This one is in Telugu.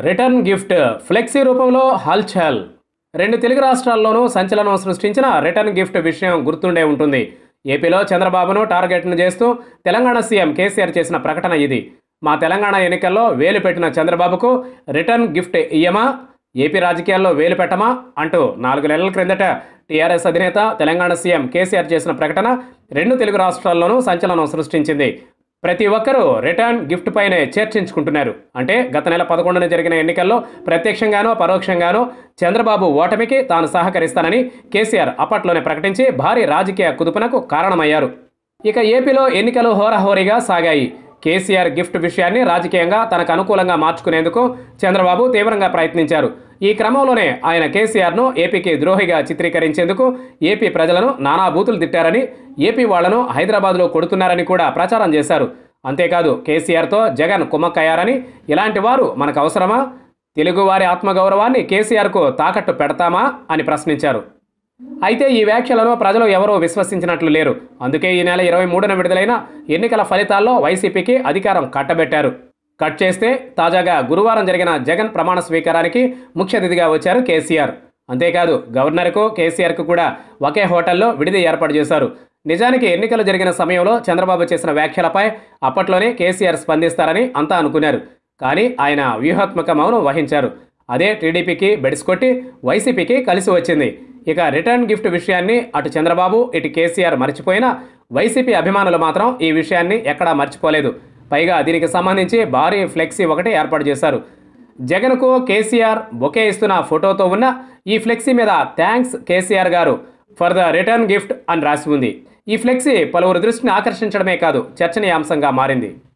రిటర్న్ గిఫ్ట్ ఫ్లెక్సీ రూపంలో హల్చల్ రెండు తెలుగు రాష్ట్రాల్లోనూ సంచలనం సృష్టించిన రిటర్న్ గిఫ్ట్ విషయం గుర్తుండే ఉంటుంది ఏపీలో చంద్రబాబును టార్గెట్ను చేస్తూ తెలంగాణ సీఎం కేసీఆర్ చేసిన ప్రకటన ఇది మా తెలంగాణ ఎన్నికల్లో వేలు పెట్టిన చంద్రబాబుకు రిటర్న్ గిఫ్ట్ ఇయ్యమా ఏపీ రాజకీయాల్లో వేలు పెట్టమా అంటూ నాలుగు నెలల క్రిందట టీఆర్ఎస్ అధినేత తెలంగాణ సీఎం కేసీఆర్ చేసిన ప్రకటన రెండు తెలుగు రాష్ట్రాల్లోనూ సంచలనం సృష్టించింది ప్రతి ఒక్కరూ రిటర్న్ గిఫ్ట్ పైనే చర్చించుకుంటున్నారు అంటే గత నెల పదకొండున జరిగిన ఎన్నికల్లో ప్రత్యక్షంగానో పరోక్షంగానో చంద్రబాబు ఓటమికి తాను సహకరిస్తానని కేసీఆర్ అప్పట్లోనే ప్రకటించి భారీ రాజకీయ కుదుపునకు కారణమయ్యారు ఇక ఏపీలో ఎన్నికలు హోరాహోరీగా సాగాయి కేసీఆర్ గిఫ్ట్ విషయాన్ని రాజకీయంగా తనకు అనుకూలంగా మార్చుకునేందుకు చంద్రబాబు తీవ్రంగా ప్రయత్నించారు ఈ క్రమంలోనే ఆయన కేసీఆర్ను ఏపీకి ద్రోహిగా చిత్రీకరించేందుకు ఏపీ ప్రజలను నానా బూతులు తిట్టారని ఏపీ వాళ్లను హైదరాబాద్లో కొడుతున్నారని కూడా ప్రచారం చేశారు అంతేకాదు కేసీఆర్తో జగన్ కుమ్మక్కయ్యారని ఇలాంటి వారు మనకు అవసరమా తెలుగువారి ఆత్మగౌరవాన్ని కేసీఆర్కు తాకట్టు పెడతామా అని ప్రశ్నించారు అయితే ఈ వ్యాఖ్యలను ప్రజలు ఎవరూ విశ్వసించినట్లు లేరు అందుకే ఈ నెల ఇరవై మూడున విడుదలైన ఎన్నికల ఫలితాల్లో వైసీపీకి అధికారం కట్టబెట్టారు కట్ చేస్తే తాజాగా గురువారం జరిగిన జగన్ ప్రమాణ స్వీకారానికి ముఖ్య అతిథిగా వచ్చారు కేసీఆర్ అంతేకాదు గవర్నర్కు కేసీఆర్కు కూడా ఒకే హోటల్లో విడిది ఏర్పాటు చేశారు నిజానికి ఎన్నికలు జరిగిన సమయంలో చంద్రబాబు చేసిన వ్యాఖ్యలపై అప్పట్లోనే కేసీఆర్ స్పందిస్తారని అంతా అనుకున్నారు కానీ ఆయన వ్యూహాత్మక మౌనం వహించారు అదే టీడీపీకి బెడిసికొట్టి వైసీపీకి కలిసి వచ్చింది ఇక రిటర్న్ గిఫ్ట్ విషయాన్ని అటు చంద్రబాబు ఇటు కేసీఆర్ మర్చిపోయినా వైసీపీ అభిమానులు మాత్రం ఈ విషయాన్ని ఎక్కడా మర్చిపోలేదు పైగా దీనికి సంబంధించి భారీ ఫ్లెక్సీ ఒకటి ఏర్పాటు చేశారు జగన్కు కేసీఆర్ బొకే ఇస్తున్న ఫోటోతో ఉన్న ఈ ఫ్లెక్సీ మీద థ్యాంక్స్ కేసీఆర్ గారు ఫర్ ద రిటర్న్ గిఫ్ట్ అని రాసి ఉంది ఈ ఫ్లెక్సీ పలువురు దృష్టిని ఆకర్షించడమే కాదు చర్చనీయాంశంగా మారింది